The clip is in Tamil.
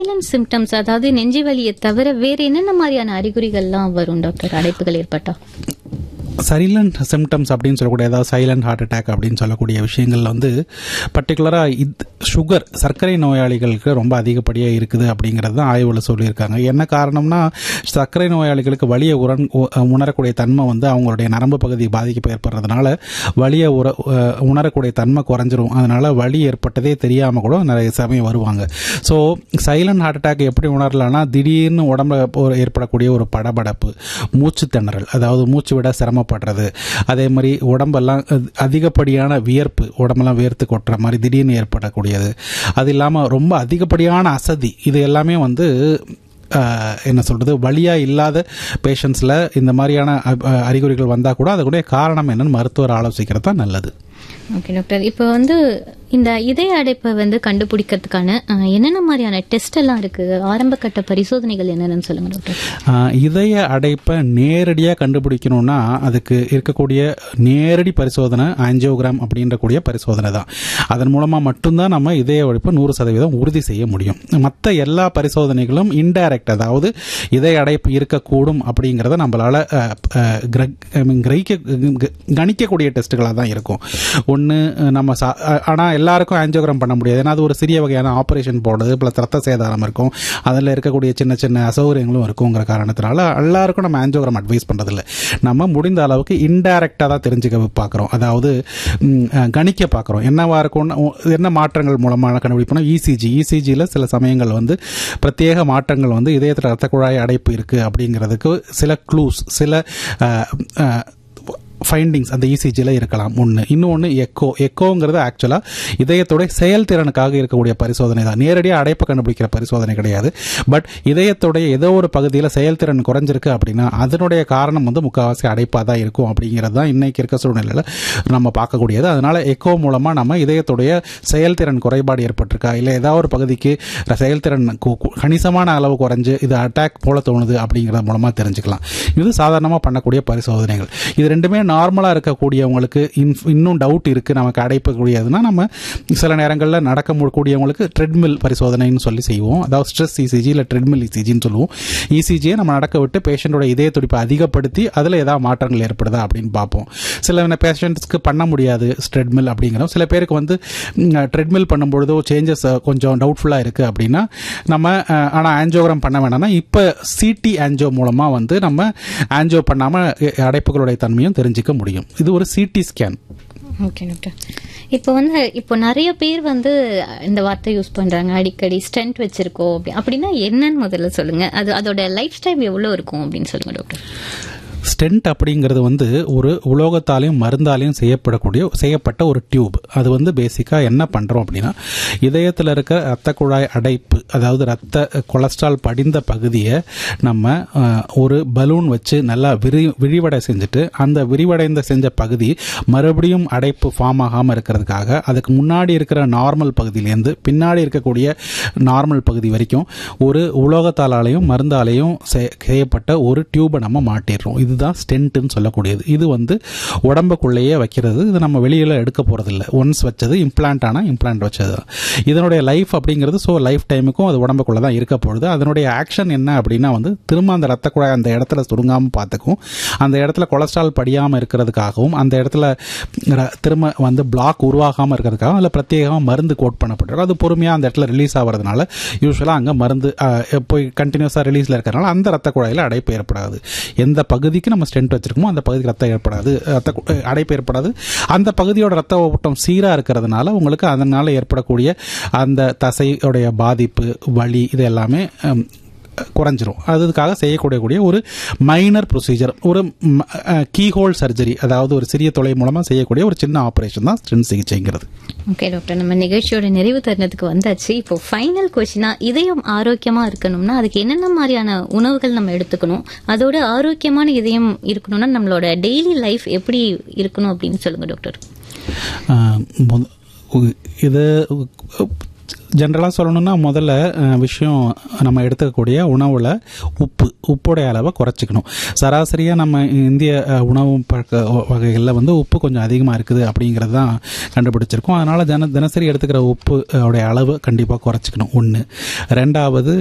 சைலண்ட் சிம்டம்ஸ் அதாவது நெஞ்சு வலியை தவிர வேற என்னென்ன மாதிரியான அறிகுறிகள்லாம் வரும் டாக்டர் அடைப்புகள் ஏற்பட்டா சைலண்ட் சிம்டம்ஸ் அப்படின்னு சொல்லக்கூடிய ஏதாவது சைலண்ட் ஹார்ட் அட்டாக் அப்படின்னு சொல்லக்கூடிய விஷயங்கள்ல வந்து பர்டிகுலராக இது சுகர் சர்க்கரை நோயாளிகளுக்கு ரொம்ப அதிகப்படியாக இருக்குது அப்படிங்கிறது தான் ஆய்வுல சொல்லியிருக்காங்க என்ன காரணம்னா சர்க்கரை நோயாளிகளுக்கு வலியை உணர் உணரக்கூடிய தன்மை வந்து அவங்களுடைய நரம்பு பகுதி பாதிப்பு ஏற்படுறதுனால வலியை உற அஹ் உணரக்கூடிய தன்மை குறைஞ்சிரும் அதனால வலி ஏற்பட்டதே தெரியாமல் கூட நிறைய சமயம் வருவாங்க ஸோ சைலண்ட் ஹார்ட் அட்டாக் எப்படி உணரலாம்னா திடீர்னு உடம்புல ஒரு ஏற்படக்கூடிய ஒரு படபடப்பு மூச்சு திணறல் அதாவது மூச்சு விட சிரமப்படுறது அதே மாதிரி உடம்பெல்லாம் அதி- அதிகப்படியான வியர்ப்பு உடம்பெல்லாம் வேர்த்து கொட்டுற மாதிரி திடீர்னு ஏற்படக்கூடியது அது இல்லாமல் ரொம்ப அதிகப்படியான அசதி இது எல்லாமே வந்து ஆஹ், என்ன சொல்றது வலியா இல்லாத பேஷண்ட்ஸில் இந்த மாதிரியான அ- அ- அறிகுறிகள் வந்தால் கூட அதுக்குடைய காரணம் என்னன்னு மருத்துவர் ஆலோசிக்கிறது தான் நல்லது ஓகே டாக்டர் இப்போ வந்து இந்த இதய அடைப்பை வந்து கண்டுபிடிக்கிறதுக்கான அஹ், என்னென்ன மாதிரியான டெஸ்ட் எல்லாம் இருக்கு ஆரம்ப கட்ட பரிசோதனைகள் என்னென்னு சொல்லுங்க டாக்டர் ஆஹ், இதய அடைப்பை நேரடியாக கண்டுபிடிக்கணும்னா அதுக்கு இருக்கக்கூடிய நேரடி பரிசோதனை ஆஞ்சியோகிராம் அப்படின்ற கூடிய பரிசோதனை தான் அதன் மூலமாக மட்டும்தான் நம்ம இதய அடைப்பை நூறு சதவீதம் உறுதி செய்ய முடியும் மற்ற எல்லா பரிசோதனைகளும் இன்டைரக்ட் அதாவது இதய அடைப்பு இருக்கக்கூடும் அப்படிங்கிறத நம்மளால அஹ், அஹ், கிர- I mean, கிரகிக்க க- கணிக்கக்கூடிய டெஸ்ட்டுகளாக தான் இருக்கும் ஒன்று நம்ம சா ஆனால் எல்லாருக்கும் ஆஞ்சியோகிராம் பண்ண முடியாது ஏன்னா அது ஒரு சிறிய வகையான ஆப்ரேஷன் போடுறது ப்ளஸ் ரத்த சேதாரம் இருக்கும் அதில் இருக்கக்கூடிய சின்ன சின்ன அசௌகரியங்களும் இருக்குங்கிற காரணத்தினால எல்லாருக்கும் நம்ம ஆஞ்சியோகிராம் அட்வைஸ் பண்ணுறதில்ல நம்ம முடிந்த அளவுக்கு இன்டைரக்டாக தான் தெரிஞ்சுக்க பார்க்குறோம் அதாவது ம், அஹ், கணிக்க பார்க்குறோம் என்னவா இருக்கும்னு உ- என்ன மாற்றங்கள் மூலமாக கண்டுபிடிப்போம் இசிஜி இசிஜியில் சில சமயங்கள் வந்து பிரத்யேக மாற்றங்கள் வந்து இதயத்தில் ரத்த குழாய் அடைப்பு இருக்குது அப்படிங்கிறதுக்கு சில க்ளூஸ் சில அஹ், அஹ், ஃபைண்டிங்ஸ் அந்த இசிஜியில் இருக்கலாம் ஒன்று இன்னொன்று எக்கோ எக்கோங்கிறது ஆக்சுவலாக இதயத்தோட செயல்திறனுக்காக இருக்கக்கூடிய பரிசோதனை தான் நேரடியாக அடைப்பை கண்டுபிடிக்கிற பரிசோதனை கிடையாது பட் இதயத்துடைய ஏதோ ஒரு பகுதியில் செயல்திறன் குறைஞ்சிருக்கு அப்படின்னா அதனுடைய காரணம் வந்து முக்கால்வாசி அடைப்பாக தான் இருக்கும் அப்படிங்கிறது தான் இன்னைக்கு இருக்க சூழ்நிலையில் நம்ம பார்க்கக்கூடியது அதனால எக்கோ மூலமாக நம்ம இதயத்துடைய செயல்திறன் குறைபாடு ஏற்பட்டிருக்கா இல்லை ஏதாவது ஒரு பகுதிக்கு செயல்திறன் கு- கு- கணிசமான அளவு குறைஞ்சு இது அட்டாக் போல தோணுது அப்படிங்கிறது மூலமாக தெரிஞ்சுக்கலாம் இது சாதாரணமாக பண்ணக்கூடிய பரிசோதனைகள் இது ரெண்டுமே நார்மலாக இருக்கக்கூடியவங்களுக்கு இன்- இன்னும் டவுட் இருக்குது நமக்கு அடைப்பக்கூடியதுன்னா நம்ம சில நேரங்களில் நடக்க மு- கூடியவங்களுக்கு ட்ரெட்மில் பரிசோதனைன்னு சொல்லி செய்வோம் அதாவது ஸ்ட்ரெஸ் இசிஜி இல்லை ட்ரெட்மில் இசிஜின்னு சொல்லுவோம் இசிஜியை நம்ம நடக்க விட்டு பேஷண்ட்டோட இதய துடிப்பை அதிகப்படுத்தி அதில் ஏதாவது மாற்றங்கள் ஏற்படுதா அப்படின்னு பார்ப்போம் சில பேஷண்ட்ஸ்க்கு பண்ண முடியாது ட்ரெட்மில் அப்படிங்கிறோம் சில பேருக்கு வந்து ட்ரெட்மில் பண்ணும்பொழுதோ சேஞ்சஸ் கொஞ்சம் டவுட்ஃபுல்லாக இருக்குது அப்படின்னா நம்ம ஆனால் ஆன்ஜியோகிராம் பண்ண வேணாம்னா இப்போ சிடி ஆன்ஜியோ மூலமாக வந்து நம்ம ஆன்ஜியோ பண்ணாமல் அடைப்புகளுடைய தன்மையும் தெரிஞ்சுக்க முடியும் இது ஒரு சிடி ஸ்கேன் ஓகே டாக்டர் இப்போ வந்து இப்போ நிறைய பேர் வந்து இந்த வார்த்தை யூஸ் பண்றாங்க அடிக்கடி ஸ்டென்ட் வச்சிருக்கோம் அப்படி அப்படின்னா என்னன்னு முதல்ல சொல்லுங்க அது அதோட லைஃப் டைம் எவ்வளவு இருக்கும் அப்படின்னு சொல்லுங்க டாக்டர் ஸ்டென்ட் அப்படிங்கிறது வந்து ஒரு உலோகத்தாலையும் மருந்தாலையும் செய்யப்படக்கூடிய செய்யப்பட்ட ஒரு டியூப் அது வந்து பேசிக்காக என்ன பண்ணுறோம் அப்படின்னா இதயத்தில் இருக்க ரத்த குழாய் அடைப்பு அதாவது ரத்த கொலஸ்ட்ரால் படிந்த பகுதியை நம்ம அஹ், ஒரு பலூன் வச்சு நல்லா விரி விரிவடை செஞ்சுட்டு அந்த விரிவடைந்த செஞ்ச பகுதி மறுபடியும் அடைப்பு ஃபார்ம் ஆகாமல் இருக்கிறதுக்காக அதுக்கு முன்னாடி இருக்கிற நார்மல் பகுதியிலேருந்து பின்னாடி இருக்கக்கூடிய நார்மல் பகுதி வரைக்கும் ஒரு உலோகத்தாலாலையும் மருந்தாலையும் செய்- செய்யப்பட்ட ஒரு டியூபை நம்ம மாட்டிடுறோம் இதுதான் ஸ்டென்ட்னு சொல்லக்கூடியது இது வந்து உடம்புக்குள்ளேயே வைக்கிறது இது நம்ம வெளியில் எடுக்க போகிறதில்ல ஒன்ஸ் வச்சது இம்ப்ளான்ட் ஆனால் இம்ப்ளான்ட் வச்சது தான். இதனுடைய லைஃப் அப்படிங்கிறது ஸோ லைஃப் டைமுக்கும் அது உடம்புக்குள்ளே தான் இருக்க போகுது அதனுடைய ஆக்ஷன் என்ன அப்படின்னா வந்து திரும்ப அந்த ரத்த குழாய் அந்த இடத்துல சுருங்காமல் பார்த்துக்கும் அந்த இடத்துல கொலஸ்ட்ரால் படியாமல் இருக்கிறதுக்காகவும் அந்த இடத்துல ர- திரும்ப வந்து பிளாக் உருவாகாமல் இருக்கிறதுக்காகவும் அதில் பிரத்யேகமாக மருந்து கோட் பண்ணப்பட்டிருக்கும் அது பொறுமையாக அந்த இடத்துல ரிலீஸ் ஆகிறதுனால யூஸ்வலாக அங்கே மருந்து அஹ், போய் கண்டினியூஸாக ரிலீஸில் இருக்கிறனால அந்த ரத்த குழாயில் அடைப்பு ஏற்படாது எந்த பகுதிக்கு நம்ம ஸ்டென்ட் வச்சிருக்கோமோ அந்த பகுதிக்கு ரத்தம் ஏற்படாது ரத்த கு- அஹ், அடைப்பு ஏற்படாது அந்த பகுதியோட ரத்த ஓட்டம் சீராக இருக்கிறதுனால உங்களுக்கு அதனால் ஏற்படக்கூடிய அந்த தசையுடைய பாதிப்பு வலி இது எல்லாமே ஹம், குறைஞ்சிரும் அதுக்காக செய்யக்கூடிய ஒரு மைனர் ப்ரொசீஜர் ஒரு கீஹோல் சர்ஜரி அதாவது ஒரு சிறிய தொலை மூலமாக செய்யக்கூடிய ஒரு சின்ன ஆப்ரேஷன் தான் ஸ்டென்ட் சிகிச்சைங்கிறது ஓகே டாக்டர் நம்ம நிகழ்ச்சியோட நிறைவு தருணத்துக்கு வந்தாச்சு இப்போ ஃபைனல் கொஸ்டினா இதயம் ஆரோக்கியமா இருக்கணும்னா அதுக்கு என்னென்ன மாதிரியான உணவுகள் நம்ம எடுத்துக்கணும் அதோட ஆரோக்கியமான இதயம் இருக்கணும்னா நம்மளோட டெய்லி லைஃப் எப்படி இருக்கணும் அப்படின்னு சொல்லுங்க டாக்டர் ஆஹ் முத- உ- இது உ- ஜென்ரலாக சொல்லணும்னா முதல்ல அஹ், விஷயம் நம்ம எடுத்துக்கக்கூடிய உணவில் உப்பு உப்போடைய அளவை குறைச்சிக்கணும் சராசரியாக நம்ம இந்திய அஹ், உணவு பழக்க வகைகளில் வந்து உப்பு கொஞ்சம் அதிகமாக இருக்குது அப்படிங்கிறது தான் கண்டுபிடிச்சிருக்கோம் அதனால் தின தினசரி எடுத்துக்கிற உப்பு அஹ், உடைய அளவு கண்டிப்பாக குறைச்சிக்கணும் ஒன்று ரெண்டாவது